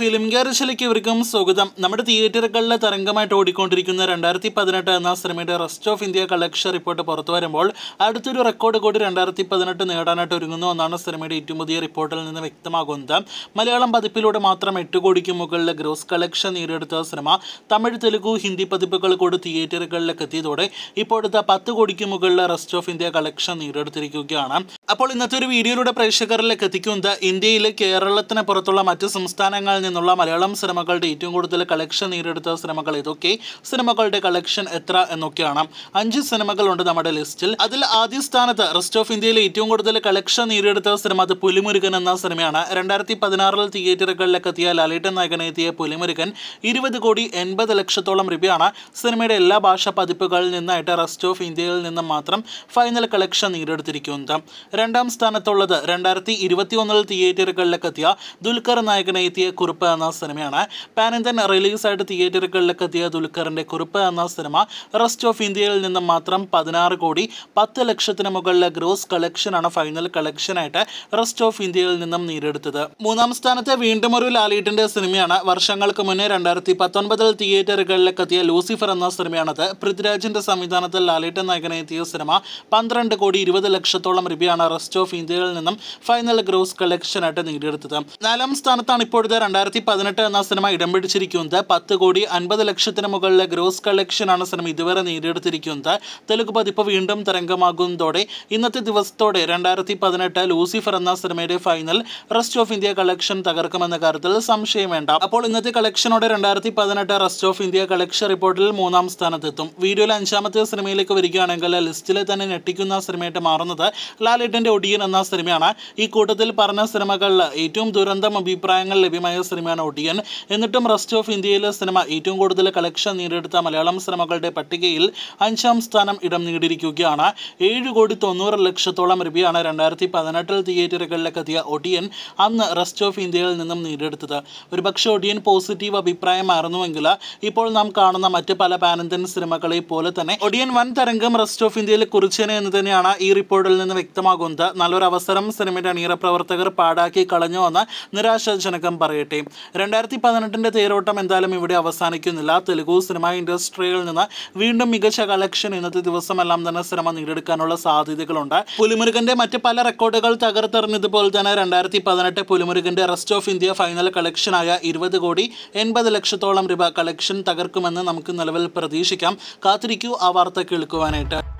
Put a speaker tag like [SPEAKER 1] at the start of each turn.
[SPEAKER 1] film ഗാരേജിലേക്ക് ഇവർക്കും സ്വാഗതം നമ്മുടെ തിയേറ്ററുകളിലെ തരംഗമായിട്ട് ഓടിക്കൊണ്ടിരിക്കുന്ന രണ്ടായിരത്തി പതിനെട്ട് എന്ന സിനിമയുടെ rest of India collection report പുറത്തു വരുമ്പോൾ അടുത്തൊരു റെക്കോർഡ് കൂടി രണ്ടായിരത്തി പതിനെട്ട് നേടാനായിട്ട് ഒരുങ്ങുന്നു എന്നാണ് സിനിമയുടെ ഏറ്റവും പുതിയ റിപ്പോർട്ടിൽ നിന്ന് വ്യക്തമാകുന്നത് മലയാളം പതിപ്പിലൂടെ മാത്രം എട്ട് കോടിക്ക് മുകളിൽ ഗ്രോസ് കളക്ഷൻ നേടിയെടുത്ത സിനിമ തമിഴ് തെലുഗു ഹിന്ദി പതിപ്പുകൾ കൂടി തിയേറ്ററുകളിലേക്ക് എത്തിയതോടെ ഇപ്പോഴത്തെ പത്ത് കോടിക്ക് മുകളിൽ റെസ്റ്റ് ഓഫ് ഇന്ത്യ കളക്ഷൻ നേടിയെടുത്തിരിക്കുകയാണ് അപ്പോൾ ഇന്നത്തെ ഒരു വീഡിയോയിലൂടെ പ്രേക്ഷകരിലേക്ക് എത്തിക്കുന്നത് ഇന്ത്യയിലെ കേരളത്തിന് പുറത്തുള്ള മറ്റ് സംസ്ഥാനങ്ങളിൽ നിന്നുള്ള മലയാളം സിനിമകളുടെ ഏറ്റവും കൂടുതൽ കളക്ഷൻ നേടിയെടുത്ത സിനിമകൾ ഇതൊക്കെ സിനിമകളുടെ കളക്ഷൻ എത്ര എന്നൊക്കെയാണ് അഞ്ച് സിനിമകളുണ്ട് നമ്മുടെ ലിസ്റ്റിൽ അതിൽ ആദ്യ സ്ഥാനത്ത് റെസ്റ്റ് ഓഫ് ഇന്ത്യയിലെ ഏറ്റവും കൂടുതൽ കളക്ഷൻ നേടിയെടുത്ത സിനിമ അത് പുലിമുരുകൻ എന്ന സിനിമയാണ് രണ്ടായിരത്തി പതിനാറിൽ തിയേറ്ററുകളിലേക്ക് എത്തിയ ലാലേട്ടൻ നായകനെ എത്തിയ പുലിമുരുകൻ ഇരുപത് കോടി എൺപത് ലക്ഷത്തോളം രൂപയാണ് സിനിമയുടെ എല്ലാ ഭാഷാ പതിപ്പുകളിൽ നിന്നായിട്ട് റെസ്റ്റ് ഓഫ് ഇന്ത്യയിൽ നിന്ന് മാത്രം ഫൈനൽ കളക്ഷൻ നേടിയെടുത്തിരിക്കുന്നത് രണ്ടാം സ്ഥാനത്തുള്ളത് രണ്ടായിരത്തി ഇരുപത്തി ഒന്നിൽ തിയേറ്ററുകളിലേക്ക് എത്തിയ ദുൽഖർ നായകനെ എത്തിയ കുറിപ്പ് എന്ന സിനിമയാണ് പാൻ ഇന്ത്യൻ റിലീസായിട്ട് തിയേറ്ററുകളിലേക്ക് എത്തിയ ദുൽഖറിന്റെ കുറിപ്പ് എന്ന സിനിമ റെസ്റ്റ് ഓഫ് ഇന്ത്യയിൽ നിന്നും മാത്രം പതിനാറ് കോടി പത്ത് ലക്ഷത്തിന് മുകളിലെ ഗ്രോസ് കളക്ഷനാണ് ഫൈനൽ കളക്ഷനായിട്ട് റെസ്റ്റ് ഓഫ് ഇന്ത്യയിൽ നിന്നും നേടിയെടുത്തത് മൂന്നാം സ്ഥാനത്ത് വീണ്ടും ഒരു ലാലേട്ടിന്റെ സിനിമയാണ് വർഷങ്ങൾക്ക് മുന്നേ രണ്ടായിരത്തി പത്തൊൻപതിൽ തിയേറ്ററുകളിലേക്ക് എത്തിയ ലൂസിഫർ എന്ന സിനിമയാണത് പൃഥ്വിരാജിന്റെ സംവിധാനത്തിൽ ലാലേട്ടൻ നായകനെ എത്തിയ സിനിമ പന്ത്രണ്ട് കോടി ഇരുപത് ലക്ഷത്തോളം രൂപയാണ് റെസ്റ്റ് ഓഫ് ഇന്ത്യയിൽ നിന്നും ഫൈനൽ ഗ്രോസ് കളക്ഷനായിട്ട് നേടിയെടുത്തത് നാലാം സ്ഥാനത്താണ് ഇപ്പോഴത്തെ രണ്ടായിരത്തി പതിനെട്ട് എന്ന സിനിമ ഇടം പിടിച്ചിരിക്കുന്നത് പത്ത് കോടി അൻപത് ലക്ഷത്തിന് മുകളിലെ ഗ്രോസ് കളക്ഷനാണ് സിനിമ ഇതുവരെ നേടിയെടുത്തിരിക്കുന്നത് തെലുങ്ക് പതിപ്പ് വീണ്ടും തരംഗമാകുന്നതോടെ ഇന്നത്തെ ദിവസത്തോടെ രണ്ടായിരത്തി പതിനെട്ട് ലൂസിഫർ എന്ന സിനിമയുടെ final rest of India collection തകർക്കുമെന്ന കാര്യത്തിൽ സംശയം വേണ്ട അപ്പോൾ ഇന്നത്തെ കളക്ഷനോടെ രണ്ടായിരത്തി പതിനെട്ട് റെസ്റ്റ് ഓഫ് ഇന്ത്യ കളക്ഷൻ റിപ്പോർട്ടിൽ മൂന്നാം സ്ഥാനത്തെത്തും വീഡിയോയിലെ അഞ്ചാമത്തെ സിനിമയിലേക്ക് വരികയാണെങ്കിൽ ലിസ്റ്റിലെ തന്നെ ഞെട്ടിക്കുന്ന സിനിമയായിട്ട് മാറുന്നത് ലാലേട്ടൻ്റെ ഒടിയൻ എന്ന സിനിമയാണ് ഈ കൂട്ടത്തിൽ പറഞ്ഞ സിനിമകളിൽ ഏറ്റവും ദുരന്തം അഭിപ്രായങ്ങൾ ലഭ്യമായ സിനിമയാണ് ഒടിയൻ എന്നിട്ടും റെസ്റ്റ് ഓഫ് ഇന്ത്യയിലെ സിനിമ ഏറ്റവും കൂടുതൽ കളക്ഷൻ നേടിയെടുത്ത മലയാളം സിനിമകളുടെ പട്ടികയിൽ അഞ്ചാം സ്ഥാനം ഇടം നേടിയിരിക്കുകയാണ് ഏഴ് കോടി തൊണ്ണൂറ് ലക്ഷത്തോളം രൂപയാണ് രണ്ടായിരത്തി പതിനെട്ടിൽ തിയേറ്ററുകളിലേക്ക് എത്തിയ ഒടിയൻ അന്ന് റെസ്റ്റ് ഓഫ് ഇന്ത്യയിൽ നിന്നും നേടിയെടുത്തത് ഒരുപക്ഷെ ഒടിയൻ പോസിറ്റീവ് അഭിപ്രായമായിരുന്നുവെങ്കിൽ ഇപ്പോൾ നാം കാണുന്ന മറ്റ് പല പാനന്തൻ സിനിമകളെ പോലെ തന്നെ ഒടിയൻ വൻ തരംഗം റെസ്റ്റ് ഓഫ് ഇന്ത്യയിൽ കുറിച്ചേനെ എന്ന് തന്നെയാണ് ഈ റിപ്പോർട്ടിൽ നിന്ന് വ്യക്തമാകുന്നത് നല്ലൊരു അവസരം സിനിമയുടെ അണിയറ പ്രവർത്തകർ പാടാക്കി കളഞ്ഞു എന്ന് നിരാശാജനകം പറയട്ടെ രണ്ടായിരത്തി പതിനെട്ടിൻ്റെ തേരോട്ടം എന്തായാലും ഇവിടെ അവസാനിക്കുന്നില്ല തെലുഗു സിനിമ ഇൻഡസ്ട്രിയിൽ നിന്ന് വീണ്ടും മികച്ച കളക്ഷൻ ഇന്നത്തെ ദിവസമെല്ലാം തന്നെ സിനിമ നേടിയെടുക്കാനുള്ള സാധ്യതകളുണ്ട് പുലിമുരുകന്റെ മറ്റ് പല റെക്കോർഡുകൾ തകർത്തെറിഞ്ഞതുപോലെ തന്നെ രണ്ടായിരത്തി പതിനെട്ട് പുലിമുരുകന്റെ റെസ്റ്റ് ഓഫ് ഇന്ത്യ ഫൈനൽ കളക്ഷനായ ഇരുപത് കോടി എൺപത് ലക്ഷത്തോളം രൂപ കളക്ഷൻ തകർക്കുമെന്ന് നമുക്ക് നിലവിൽ പ്രതീക്ഷിക്കാം കാത്തിരിക്കൂ ആ വാർത്ത കേൾക്കുവാനായിട്ട്